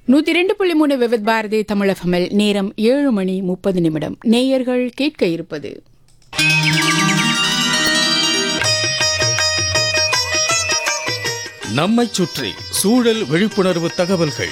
நூத்தி ரெண்டு புள்ளி மூணு விவித் பாரதி தமிழகமில் நேரம் ஏழு மணி முப்பது நிமிடம் நேயர்கள் கேட்க இருப்பது நம்மைச் சுற்றி சூழல் விழிப்புணர்வு தகவல்கள்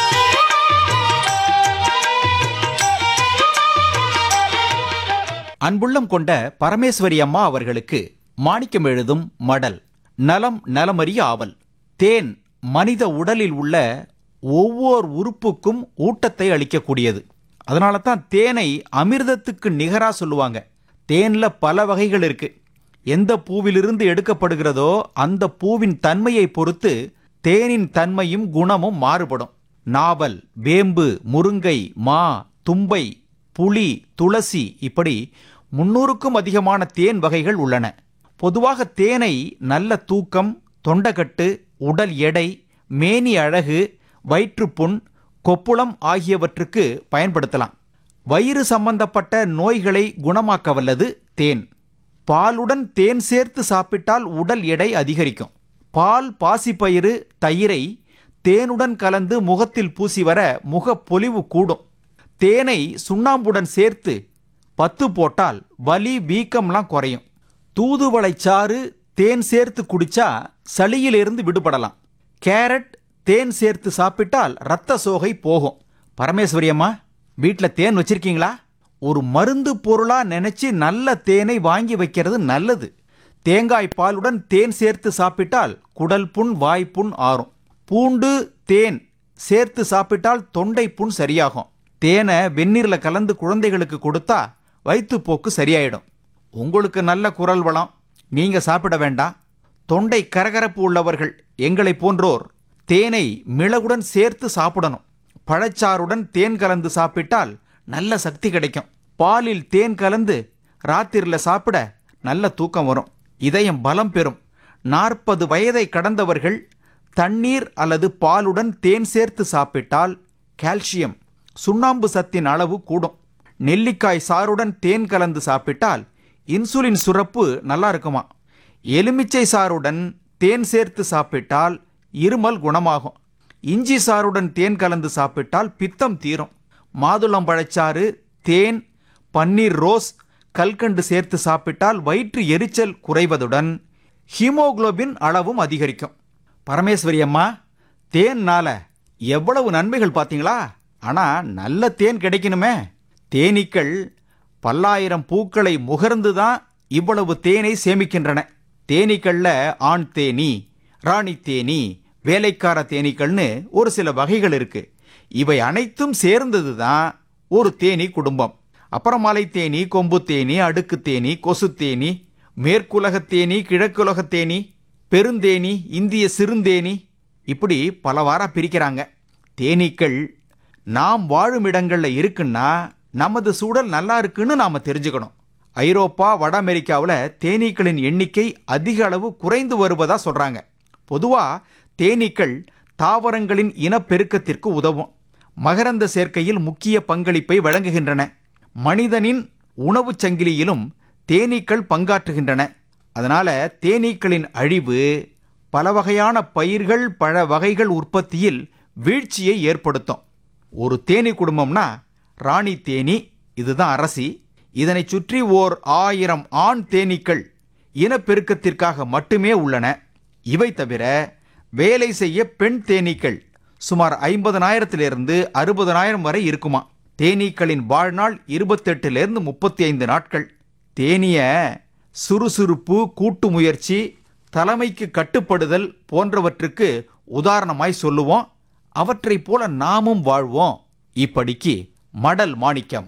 அன்புள்ளம் கொண்ட பரமேஸ்வரி அம்மா அவர்களுக்கு மாணிக்கம் எழுதும் மடல் நலம் நலமறிய ஆவல் தேன் மனித உடலில் உள்ள ஒவ்வொரு உறுப்புக்கும் ஊட்டத்தை அளிக்கக்கூடியது அதனால தான் தேனை அமிர்தத்துக்கு நிகரா சொல்லுவாங்க தேன்ல பல வகைகள் இருக்கு எந்த பூவிலிருந்து எடுக்கப்படுகிறதோ அந்த பூவின் தன்மையை பொறுத்து தேனின் தன்மையும் குணமும் மாறுபடும் நாவல் வேம்பு முருங்கை மா தும்பை புளி துளசி இப்படி முன்னூறுக்கும் அதிகமான தேன் வகைகள் உள்ளன பொதுவாக தேனை நல்ல தூக்கம் தொண்டகட்டு உடல் எடை மேனி அழகு வயிற்றுப்புண் கொப்புளம் ஆகியவற்றுக்கு பயன்படுத்தலாம் வயிறு சம்பந்தப்பட்ட நோய்களை குணமாக்க வல்லது தேன் பாலுடன் தேன் சேர்த்து சாப்பிட்டால் உடல் எடை அதிகரிக்கும் பால் பாசிப்பயிறு தயிரை தேனுடன் கலந்து முகத்தில் பூசி வர முகப்பொலிவு கூடும் தேனை சுண்ணாம்புடன் சேர்த்து பத்து போட்டால் வலி வீக்கம்லாம் குறையும் தூதுவளைச்சாறு தேன் சேர்த்து குடிச்சா சளியிலிருந்து விடுபடலாம் கேரட் தேன் சேர்த்து சாப்பிட்டால் ரத்த சோகை போகும் பரமேஸ்வரி அம்மா வீட்டில் தேன் வச்சிருக்கீங்களா ஒரு மருந்து பொருளா நினைச்சு நல்ல தேனை வாங்கி வைக்கிறது நல்லது தேங்காய் பாலுடன் தேன் சேர்த்து சாப்பிட்டால் குடல் புண் வாய்ப்புண் ஆறும் பூண்டு தேன் சேர்த்து சாப்பிட்டால் தொண்டை புண் சரியாகும் தேனை வெந்நீரில் கலந்து குழந்தைகளுக்கு கொடுத்தா வயிற்றுப்போக்கு சரியாயிடும் உங்களுக்கு நல்ல குரல் வளம் நீங்க சாப்பிட வேண்டாம் தொண்டை கரகரப்பு உள்ளவர்கள் எங்களை போன்றோர் தேனை மிளகுடன் சேர்த்து சாப்பிடணும் பழச்சாறுடன் தேன் கலந்து சாப்பிட்டால் நல்ல சக்தி கிடைக்கும் பாலில் தேன் கலந்து ராத்திரில சாப்பிட நல்ல தூக்கம் வரும் இதயம் பலம் பெறும் நாற்பது வயதை கடந்தவர்கள் தண்ணீர் அல்லது பாலுடன் தேன் சேர்த்து சாப்பிட்டால் கால்சியம் சுண்ணாம்பு சத்தின் அளவு கூடும் நெல்லிக்காய் சாறுடன் தேன் கலந்து சாப்பிட்டால் இன்சுலின் சுரப்பு நல்லா இருக்குமா எலுமிச்சை சாறுடன் தேன் சேர்த்து சாப்பிட்டால் இருமல் குணமாகும் இஞ்சி சாறுடன் தேன் கலந்து சாப்பிட்டால் பித்தம் தீரும் மாதுளம்பழச்சாறு தேன் பன்னீர் ரோஸ் கல்கண்டு சேர்த்து சாப்பிட்டால் வயிற்று எரிச்சல் குறைவதுடன் ஹீமோகுளோபின் அளவும் அதிகரிக்கும் பரமேஸ்வரி அம்மா தேன்னால எவ்வளவு நன்மைகள் பார்த்தீங்களா ஆனா நல்ல தேன் கிடைக்கணுமே தேனீக்கள் பல்லாயிரம் பூக்களை முகர்ந்து தான் இவ்வளவு தேனை சேமிக்கின்றன தேனீக்கள்ல ஆண் தேனி ராணி தேனி வேலைக்கார தேனீக்கள்னு ஒரு சில வகைகள் இருக்கு இவை அனைத்தும் சேர்ந்தது தான் ஒரு தேனி குடும்பம் அப்புறமலை தேனி கொம்பு தேனி அடுக்கு தேனி கொசு தேனி மேற்குலக தேனி கிழக்குலக தேனி பெருந்தேனி இந்திய சிறுந்தேனி இப்படி பலவாரா பிரிக்கிறாங்க தேனீக்கள் நாம் வாழும் இடங்கள்ல இருக்குன்னா நமது சூழல் நல்லா இருக்குன்னு நாம தெரிஞ்சுக்கணும் ஐரோப்பா வட அமெரிக்காவில் தேனீக்களின் எண்ணிக்கை அதிக அளவு குறைந்து வருவதா சொல்றாங்க பொதுவா தேனீக்கள் தாவரங்களின் இனப்பெருக்கத்திற்கு உதவும் மகரந்த சேர்க்கையில் முக்கிய பங்களிப்பை வழங்குகின்றன மனிதனின் உணவுச் சங்கிலியிலும் தேனீக்கள் பங்காற்றுகின்றன அதனால தேனீக்களின் அழிவு பல வகையான பயிர்கள் பழ வகைகள் உற்பத்தியில் வீழ்ச்சியை ஏற்படுத்தும் ஒரு தேனி குடும்பம்னா ராணி தேனி இதுதான் அரசி இதனை சுற்றி ஓர் ஆயிரம் ஆண் தேனீக்கள் இனப்பெருக்கத்திற்காக மட்டுமே உள்ளன இவை தவிர வேலை செய்ய பெண் தேனீக்கள் சுமார் ஐம்பதனாயிரத்திலிருந்து அறுபதனாயிரம் வரை இருக்குமா தேனீக்களின் வாழ்நாள் இருபத்தெட்டுலேருந்து முப்பத்தி ஐந்து நாட்கள் தேனிய சுறுசுறுப்பு கூட்டு முயற்சி தலைமைக்கு கட்டுப்படுதல் போன்றவற்றுக்கு உதாரணமாய் சொல்லுவோம் அவற்றைப் போல நாமும் வாழ்வோம் இப்படிக்கு மடல் மாணிக்கம்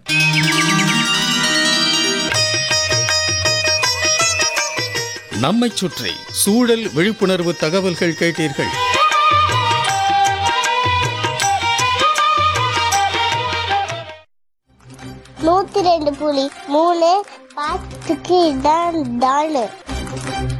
நம்மைச் சுற்றி சூழல் விழிப்புணர்வு தகவல்கள் கேட்டீர்கள் நூத்தி ரெண்டு புலி மூணு பாத்துக்கு இதான் தானு